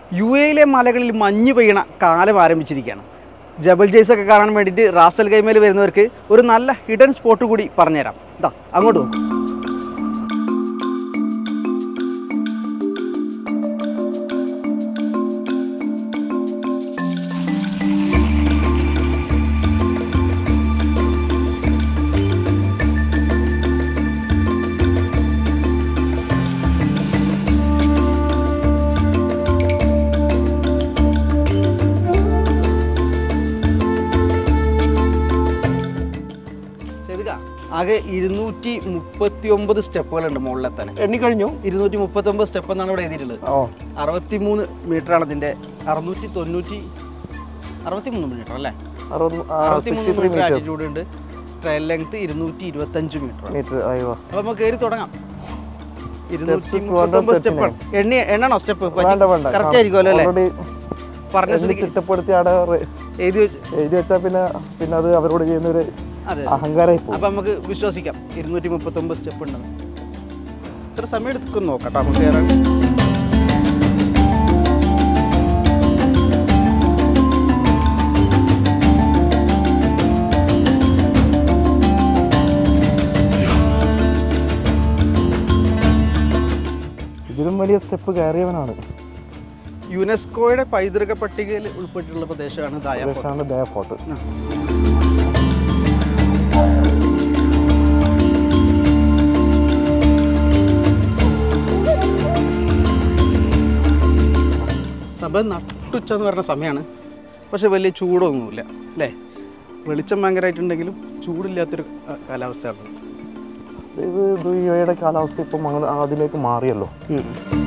U എയിലെ മലകളിൽ മഞ്ഞ് പെയ്യണ കാലം ആരംഭിച്ചിരിക്കുകയാണ് ജബൽ ജയ്സ് ഒക്കെ കാണാൻ വേണ്ടിയിട്ട് റാസൽ കൈമേൽ വരുന്നവർക്ക് ഒരു നല്ല ഹിഡൻ സ്പോട്ട് കൂടി പറഞ്ഞുതരാം ഇതാ അങ്ങോട്ട് പോകും സേവിക ആകെ ഇരുന്നൂറ്റി മുപ്പത്തി ഒമ്പത് സ്റ്റെപ്പുകളുണ്ട് മുകളിലെത്താൻ എണ്ണി കഴിഞ്ഞു ഇരുന്നൂറ്റി മുപ്പത്തി ഒമ്പത് സ്റ്റെപ്പ് എന്നാണ് ഇവിടെ എഴുതിയിട്ടുള്ളത് ഓ അറുപത്തി മൂന്ന് മീറ്ററാണ് ഇതിൻ്റെ അറുന്നൂറ്റി തൊണ്ണൂറ്റി അറുപത്തി മൂന്ന് മീറ്റർ അല്ലേ അറുപത്തി മൂന്ന് മീറ്റർ ആറ്റിറ്റ്യൂഡ് ഉണ്ട് ട്രയൽ ലെങ്ത് ഇരുന്നൂറ്റി ഇരുപത്തഞ്ച് മീറ്റർ മീറ്റർ അയ്യോ അപ്പൊ നമുക്ക് കയറി തുടങ്ങാം ഇരുന്നൂറ്റി മുപ്പത്തൊമ്പത് സ്റ്റെപ്പ് എണ്ണി എണ്ണണോ സ്റ്റെപ്പ് വേണ്ട വേണ്ട കറക്റ്റ് ആയിരിക്കുമല്ലോ അല്ലേ ഓൾറെഡി പറഞ്ഞ എണ്ണി സ്ഥിതിക്ക് തിട്ടപ്പെടുത്തി അവിടെ റെ- എഴുതി വെച്ച് എഴുതി വെച്ചാൽ പിന്നെ പിന്നെ അത് അവരോട് ചെയ്യുന്ന ഒരു അതെ അഹങ്കാരമായി പോകും അപ്പൊ നമുക്ക് വിശ്വസിക്കാം ഇരുന്നൂറ്റി മുപ്പത്തൊമ്പത് സ്റ്റെപ്പ് ഉണ്ടെന്ന് ഇത്ര സമയം എടുക്കും നോക്കാം കേട്ടോ നമുക്ക് കയറാൻ ഇതിലും വലിയ സ്റ്റെപ്പ് കയറിയവനാണ് യുനെസ്കോയുടെ പൈതൃക പട്ടികയിൽ ഉൾപ്പെട്ടിട്ടുള്ള പ്രദേശമാണ് ദായ ഫോർട്ട്. പ്രദേശമാണ് ദയ ഫോർട്ട് ആ. സംഭവം നട്ടുച്ച എന്ന് പറഞ്ഞ സമയമാണ് പക്ഷെ വലിയ ചൂടൊന്നുമില്ല അല്ലേ വെളിച്ചം ഭയങ്കരമായിട്ടുണ്ടെങ്കിലും ചൂടില്ലാത്തൊരു ആ, കാലാവസ്ഥയാണ് ഇത് ഇത് ഇവയുടെ കാലാവസ്ഥ ഇപ്പം അങ്ങ് അതിലേക്ക് മാറിയല്ലോ ഉം.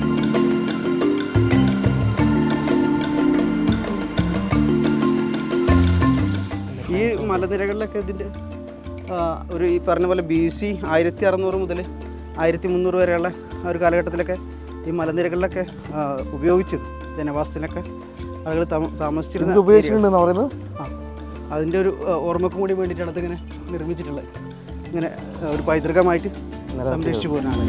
ഈ മലനിരകളിലൊക്കെ ഇതിൻ്റെ ആ, ഒരു ഈ പറഞ്ഞ പോലെ ബി സി ആയിരത്തി അറുന്നൂറ് മുതൽ ആയിരത്തി മുന്നൂറ് വരെയുള്ള ആ ഒരു കാലഘട്ടത്തിലൊക്കെ ഈ മലനിരകളിലൊക്കെ ആ, ഉപയോഗിച്ചു ജനവാസത്തിനൊക്കെ ആളുകൾ താമ- താമസിച്ചിരുന്ന ഇത് ഉപയോഗിച്ചിട്ടുണ്ടെന്ന് പറയുന്നത് ആ അതിൻ്റെ ഒരു ആ, ഓർമ്മക്കും കൂടി വേണ്ടിയിട്ടാണ് അതിങ്ങനെ നിർമ്മിച്ചിട്ടുള്ളത് ഇങ്ങനെ ആ, ഒരു പൈതൃകമായിട്ട് സംരക്ഷിച്ചു പോകുന്നതാണ്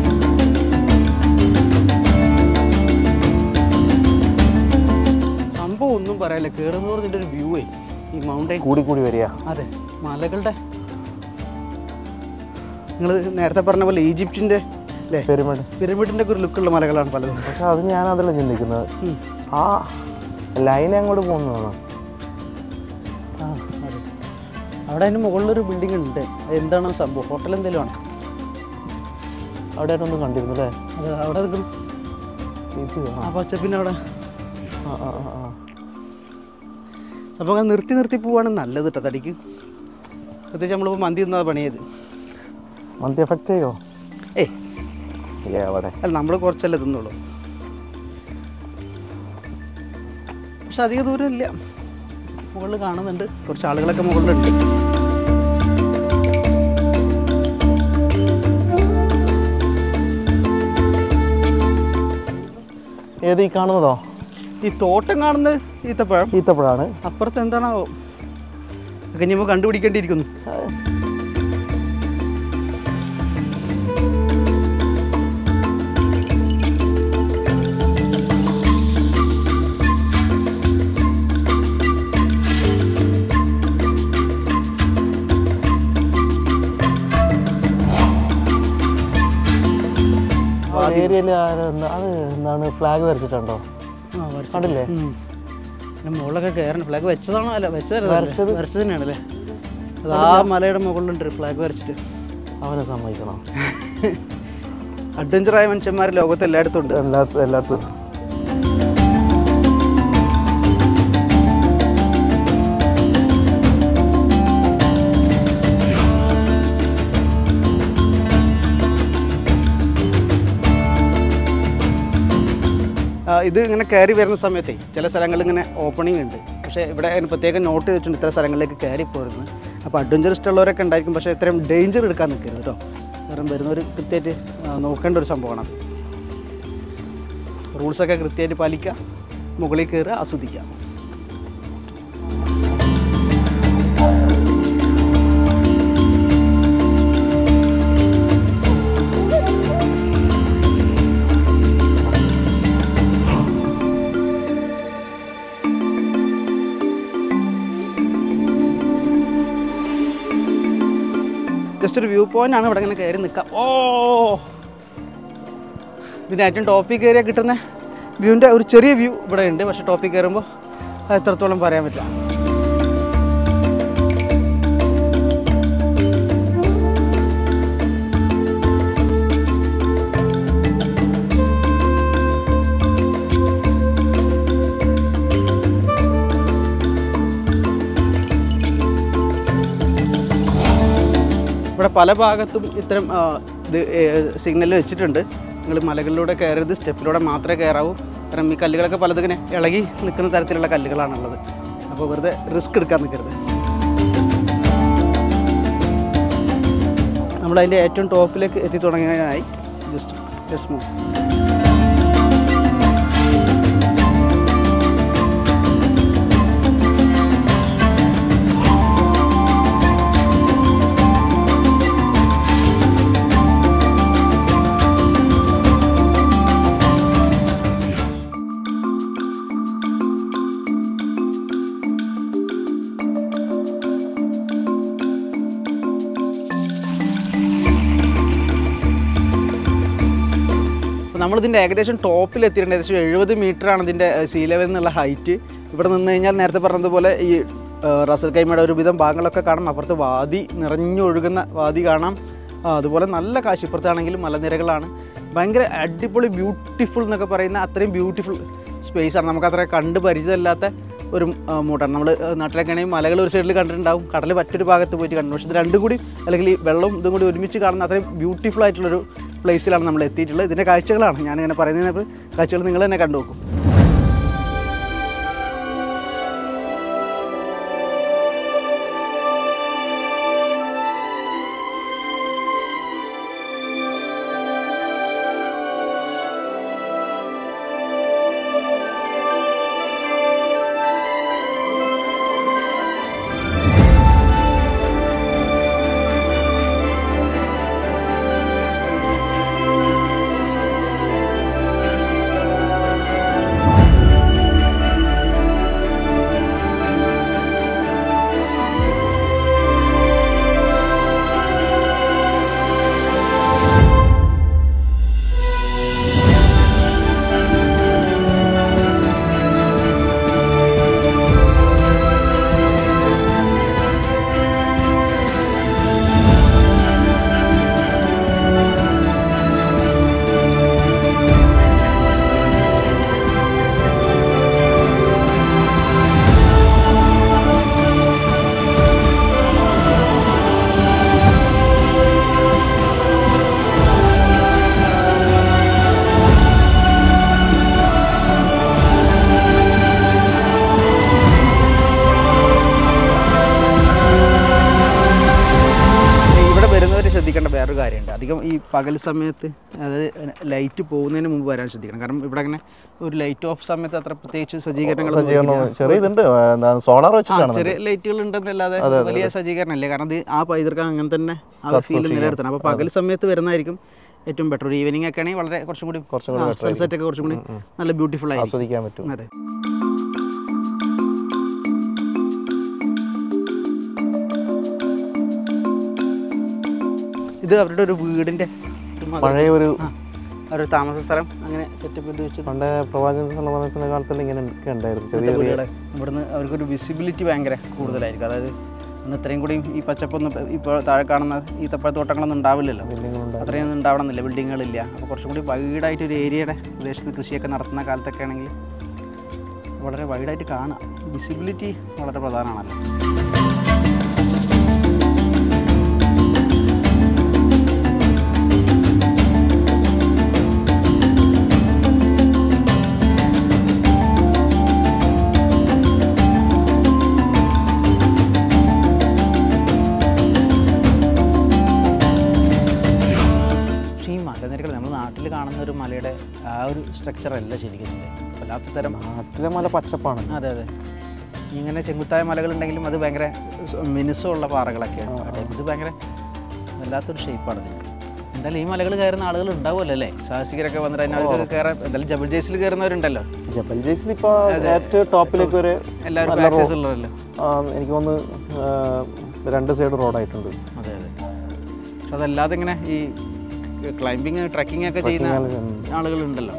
സംഭവം ഒന്നും പറയാനില്ല കയറുന്നവർ ഇതിൻ്റെ ഒരു വ്യൂ ഈ മൗണ്ടൈൻ കൂടി കൂടി വരിക അതെ മലകളുടെ നിങ്ങൾ നേരത്തെ പറഞ്ഞ പോലെ ഈജിപ്തിൻ്റെ അല്ലേ പെരുമട് പിരമിഡിൻ്റെ ഒക്കെ ഒരു ലുക്കുള്ള മലകളാണ് പലതും പക്ഷെ അത് ഞാൻ അതല്ല ചിന്തിക്കുന്നത് ഉം. ആ ലൈൻ അങ്ങോട്ട് പോകുന്നതാണ് ആ അതെ അവിടെ അതിന് മുകളിലൊരു ബിൽഡിംഗ് ഉണ്ട് അത് എന്താണ് സംഭവം ഹോട്ടൽ എന്തെങ്കിലും ആണ് അവിടെ ആയിട്ടൊന്നും കണ്ടിരുന്നു അല്ലേ അത് അവിടെ നിൽക്കും ഇത് ആ ആ പച്ചപ്പിൻ്റെ അവിടെ ആ ആ ആ, ആ സംഭവം അങ്ങനെ നിർത്തി നിർത്തി പോവാണ് നല്ലത് കേട്ടോ തടിക്ക് പ്രത്യേകിച്ച് നമ്മളിപ്പോൾ മന്തി തിന്നാ പണിയത് മന്തി എഫക്റ്റ് ചെയ്യോ ഏയ് എവിടെ അല്ല നമ്മൾ കുറച്ചല്ലേ തിന്നുള്ളൂ പക്ഷെ അധിക ദൂരം ഇല്ല മുകളിൽ കാണുന്നുണ്ട് കുറച്ച് ആളുകളൊക്കെ മുകളിലുണ്ട് ഏത് ഈ കാണുന്നതോ ഈ തോട്ടം കാണുന്നത് ഈത്തപ്പഴം ഈത്തപ്പഴാണ് അപ്പുറത്ത് എന്താണാവോ ഒക്കെ ഇനി നമ്മൾ കണ്ടുപിടിക്കേണ്ടിയിരിക്കുന്നു ഏരിയയിൽ അത് എന്താണ് ഫ്ലാഗ് വരച്ചിട്ടുണ്ടോ ആ വരച്ചു കണ്ടില്ലേ ഉം. പിന്നെ മുകളിലൊക്കെ കയറണം ഫ്ലാഗ് വെച്ചതാണോ അല്ല വെച്ചതല്ലേ വരച്ചത്. വരച്ചത് തന്നെയാണല്ലേ അത് ആ മലയുടെ മുകളിലുണ്ട് ഫ്ലാഗ് വരച്ചിട്ട് അവനെ സമ്മതിക്കണം അഡ്വഞ്ചറായ മനുഷ്യന്മാർ ലോകത്ത് എല്ലായിടത്തും ഉണ്ട് എല്ലാ എല്ലാത്തും ആ, ഇത് ഇങ്ങനെ കയറി വരുന്ന സമയത്തേ ചില സ്ഥലങ്ങളിൽ ഇങ്ങനെ ഓപ്പണിംഗ് ഉണ്ട് പക്ഷേ ഇവിടെ അതിന് പ്രത്യേകം നോട്ട് ചെയ്തിട്ടുണ്ട് ഇത്ര സ്ഥലങ്ങളിലേക്ക് കയറി പോരുന്നത് അപ്പോൾ അഡ്വഞ്ചർ ഇഷ്ടമുള്ളവരൊക്കെ ഉണ്ടായിരിക്കും പക്ഷേ ഇത്രയും ഡേഞ്ചർ എടുക്കാൻ നിൽക്കരുത് കേട്ടോ കാരണം വരുന്നവർ കൃത്യമായിട്ട് ആ, നോക്കേണ്ട ഒരു സംഭവമാണ് റൂൾസൊക്കെ കൃത്യമായിട്ട് പാലിക്കുക മുകളിൽ കയറുക ആസ്വദിക്കുക ജസ്റ്റ് ഒരു വ്യൂ പോയിന്റ് ആണ് ഇവിടെ ഇങ്ങനെ കയറി നിൽക്കാം ഓ ഇതിൻ്റെ ഏറ്റവും ടോപ്പിൽ കയറിയാൽ കിട്ടുന്ന വ്യൂവിൻ്റെ ഒരു ചെറിയ വ്യൂ ഇവിടെ ഉണ്ട് പക്ഷേ ടോപ്പിൽ കയറുമ്പോൾ അത് എത്രത്തോളം പറയാൻ പറ്റില്ല ഇവിടെ പല ഭാഗത്തും ഇത്തരം ആ, ഇത് സിഗ്നൽ വെച്ചിട്ടുണ്ട് നിങ്ങൾ മലകളിലൂടെ കയറരുത് സ്റ്റെപ്പിലൂടെ മാത്രമേ കയറാവൂ കാരണം ഈ കല്ലുകളൊക്കെ പലതിങ്ങനെ ഇളകി നിൽക്കുന്ന തരത്തിലുള്ള കല്ലുകളാണുള്ളത് അപ്പോൾ വെറുതെ റിസ്ക് എടുക്കാൻ നിൽക്കരുത് നമ്മളതിൻ്റെ ഏറ്റവും ടോപ്പിലേക്ക് എത്തി തുടങ്ങിയതിനായി ജസ്റ്റ് ജസ്റ്റ് മൂവ് അപ്പോൾ നമ്മളിതിൻ്റെ ഏകദേശം ടോപ്പിൽ എത്തിയിട്ടുണ്ട് ഏകദേശം എഴുപത് ആണ് ഇതിൻ്റെ സീ ലെവൽ എന്നുള്ള ഹൈറ്റ് ഇവിടെ നിന്ന് കഴിഞ്ഞാൽ നേരത്തെ പറഞ്ഞതുപോലെ ഈ ആ, റസൽ കൈമയുടെ ഒരുവിധം ഭാഗങ്ങളൊക്കെ കാണാം അപ്പുറത്ത് വാതി നിറഞ്ഞൊഴുകുന്ന വാതി കാണാം ആ, അതുപോലെ നല്ല കാശിപ്പുറത്താണെങ്കിലും മലനിരകളാണ് ഭയങ്കര അടിപൊളി ബ്യൂട്ടിഫുൾ എന്നൊക്കെ പറയുന്ന അത്രയും ബ്യൂട്ടിഫുൾ സ്പേസാണ് നമുക്ക് അത്ര കണ്ട് പരിചയമില്ലാത്ത ഒരു ആ, മൂട്ടാണ് നമ്മൾ നാട്ടിലൊക്കെ ആണെങ്കിൽ മലകൾ ഒരു സൈഡിൽ കണ്ടിട്ടുണ്ടാവും കടൽ മറ്റൊരു ഭാഗത്ത് പോയിട്ട് കണ്ടു പക്ഷേ ഇത് രണ്ടും കൂടി അല്ലെങ്കിൽ ഈ വെള്ളവും ഇതും കൂടി ഒരുമിച്ച് കാണുന്ന അത്രയും ബ്യൂട്ടിഫുൾ ആയിട്ടുള്ളൊരു പ്ലേസിലാണ് നമ്മൾ എത്തിയിട്ടുള്ളത് ഇതിൻ്റെ കാഴ്ചകളാണ് ഞാനിങ്ങനെ പറയുന്നതിന് കാഴ്ചകൾ നിങ്ങൾ തന്നെ കണ്ടു നോക്കും ഇവിടെ വരുന്നവർ ശ്രദ്ധിക്കേണ്ട വേറൊരു കാര്യമുണ്ട് അധികം ഈ പകൽ സമയത്ത് അതായത് ലൈറ്റ് പോകുന്നതിന് മുമ്പ് വരാൻ ശ്രദ്ധിക്കണം കാരണം ഇവിടെ അങ്ങനെ ഒരു ലൈറ്റ് ഓഫ് സമയത്ത് അത്ര പ്രത്യേകിച്ച് സജ്ജീകരണങ്ങൾ സജ്ജീകരണം ചെറിയ ഇതുണ്ട് എന്താണ് സോളാർ വെച്ചിട്ടാണ് ചെറിയ ലൈറ്റുകൾ ഉണ്ടെന്നല്ലാതെ വലിയ സജ്ജീകരണമല്ലേ കാരണം ഇത് ആ പൈതൃകം അങ്ങനെ തന്നെ ആ ഫീൽ നിലനിർത്തണം അപ്പോൾ പകൽ സമയത്ത് വരുന്നതായിരിക്കും ഏറ്റവും ബെറ്റർ ഒരു ഈവനിങ് ഒക്കെ ആണെങ്കിൽ വളരെ കുറച്ചും കൂടി സൺസെറ്റ് ഒക്കെ കുറച്ചും കൂടി നല്ല ബ്യൂട്ടിഫുൾ ആയിരിക്കും ആസ്വദിക്കാൻ പറ്റും അതെ ഇത് അവരുടെ ഒരു വീടിന്റെ ഒരു മതിൽ. പഴയ ഒരു ആ, അവരുടെ താമസ സ്ഥലം അങ്ങനെ സെറ്റപ്പ് ചെയ്ത് വെച്ചത് പണ്ട് പ്രവാചകൻ സല്ലല്ലാഹു കാലത്തിൽ ഇങ്ങനെ ഒക്കെ ഉണ്ടായിരുന്നു ചെറിയ ചെറിയ വീടുകളെ ഇവിടുന്ന് അവർക്കൊരു വിസിബിലിറ്റി ഭയങ്കര കൂടുതലായിരിക്കും അതായത് അന്ന് ഇത്രയും കൂടി ഈ പച്ചപ്പൊന്നും ഇപ്പോൾ താഴെ കാണുന്ന ഈ തപ്പഴത്തോട്ടങ്ങളൊന്നും ഉണ്ടാവില്ലല്ലോ ബിൽഡിങ്ങുകളുണ്ട് അത്രയൊന്നും ഉണ്ടാവണമെന്നില്ല ബിൽഡിങ്ങുകളില്ല അപ്പോൾ കുറച്ചും കൂടി വൈഡായിട്ട് ഒരു ഏരിയയുടെ പ്രദേശത്ത് കൃഷിയൊക്കെ നടത്തുന്ന കാലത്തൊക്കെ ആണെങ്കിൽ വളരെ വൈഡായിട്ട് കാണാം വിസിബിലിറ്റി വളരെ പ്രധാനമാണല്ലോ പക്ഷേ ഈ മലനിരകൾ നമ്മൾ നാട്ടിൽ കാണുന്ന ഒരു മലയുടെ ആ ഒരു സ്ട്രക്ചർ അല്ല ശരിക്കും ഇതിൻ്റെ. വല്ലാത്ത തരം നാട്ടിലെ മല പച്ചപ്പാണ് അതെ അതെ ഇങ്ങനെ ചെങ്കുത്തായ മലകളുണ്ടെങ്കിലും അത് ഭയങ്കര സ് മിനുസമുള്ള പാറകളൊക്കെയാണ് കേട്ടോ. ഇത് ഭയങ്കര വല്ലാത്തൊരു ഷേപ്പാണ് ഇതിന് എന്തായാലും ഈ മലകൾ കയറുന്ന ആളുകൾ ഉണ്ടാവുമല്ലോ അല്ലേ സാഹസികരൊക്കെ വന്നിട്ട് അതിനകത്ത് കയറാൻ എന്തായാലും ജബിൾ ജേസിൽ കയറുന്നവരുണ്ടല്ലോ ജബൽ ജയ്സിൽ ഇപ്പോൾ ഏറ്റവും ടോപ്പിലേക്ക് ഒരു എല്ലാവർക്കും ആക്സസ് ഉള്ളതല്ലോ ആ, എനിക്ക് തോന്നുന്നു ആ, രണ്ട് സൈഡ് റോഡായിട്ടുണ്ട് അതെ അതെ പക്ഷെ അതല്ലാതെ ഇങ്ങനെ ഈ ക്ലൈംബിങ് ട്രക്കിംഗ് ഒക്കെ ചെയ്യുന്ന ആളുകളുണ്ടല്ലോ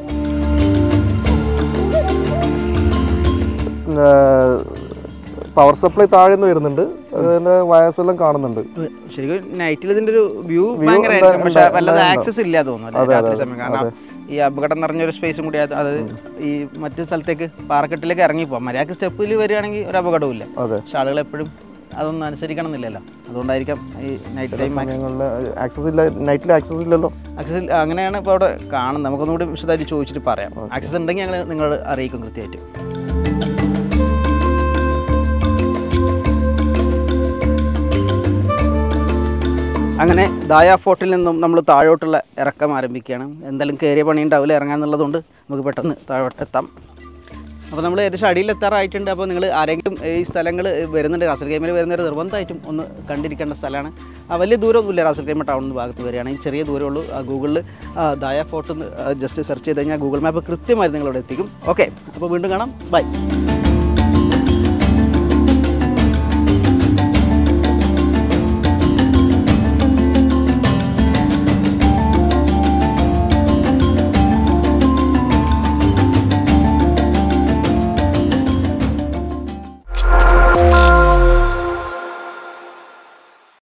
പവർ സപ്ലൈ താഴെ നിന്ന് വരുന്നുണ്ട് അതിന്റെ വയസ്സ് എല്ലാം കാണുന്നുണ്ട് ശരിക്കും നൈറ്റിൽ ഇതിന്റെ ഒരു വ്യൂ ഭയങ്കരമായിരിക്കും പക്ഷെ വല്ലാതെ ആക്സസ് ഇല്ല തോന്നുന്നു അല്ലേ രാത്രി സമയം കാരണം ഈ അപകടം നിറഞ്ഞൊരു സ്പേസും കൂടി അത് അത് ഈ മറ്റു സ്ഥലത്തേക്ക് പാറക്കെട്ടിലേക്ക് ഇറങ്ങി പോകാം മര്യാദക്ക് സ്റ്റെപ്പിൽ വരികയാണെങ്കിൽ ഒരു അപകടവും ഇല്ല അതെ പക്ഷെ ആളുകൾ എപ്പോഴും അതൊന്നും അനുസരിക്കണം എന്നില്ലല്ലോ അതുകൊണ്ടായിരിക്കാം ഈ നൈറ്റ് ടൈം സമയങ്ങളിൽ ആക്സസ് ഇല്ല നൈറ്റിൽ ആക്സസ് ഇല്ലല്ലോ ആക്സസ് അങ്ങനെയാണ് ഇപ്പോൾ അവിടെ കാണുന്നത് നമുക്കൊന്നുകൂടി വിശദമായിട്ട് ചോദിച്ചിട്ട് പറയാം ആക്സസ് ഉണ്ടെങ്കിൽ ഞങ്ങൾ നിങ്ങൾ അറിയിക്കും കൃത്യമായിട്ട് അങ്ങനെ ദായ ഫോർട്ടിൽ നിന്നും നമ്മൾ താഴോട്ടുള്ള ഇറക്കം ആരംഭിക്കുകയാണ് എന്തായാലും കയറിയ പണി ഉണ്ടാവില്ല ഇറങ്ങാന്നുള്ളതുകൊണ്ട് നമുക്ക് പെട്ടെന്ന് താഴോട്ടെത്താം അപ്പോൾ നമ്മൾ ഏകദേശം അടിയിൽ എത്താറായിട്ടുണ്ട് അപ്പോൾ നിങ്ങൾ ആരെങ്കിലും ഈ സ്ഥലങ്ങൾ വരുന്നുണ്ട് റാസൽ ഗെയിമിൽ വരുന്നവർ നിർബന്ധമായിട്ടും ഒന്ന് കണ്ടിരിക്കേണ്ട സ്ഥലമാണ് ആ വലിയ ദൂരമൊന്നുമില്ല റാസൽ ഗെയിം ടൗൺ ഭാഗത്ത് വരികയാണെങ്കിൽ ചെറിയ ദൂരമേ ഉള്ളൂ ഗൂഗിളിൽ ദായ ഫോർട്ട് ജസ്റ്റ് സെർച്ച് ചെയ്ത് കഴിഞ്ഞാൽ ഗൂഗിൾ മാപ്പ് കൃത്യമായി നിങ്ങളവിടെ എത്തിക്കും ഓക്കെ അപ്പോൾ വീണ്ടും കാണാം ബൈ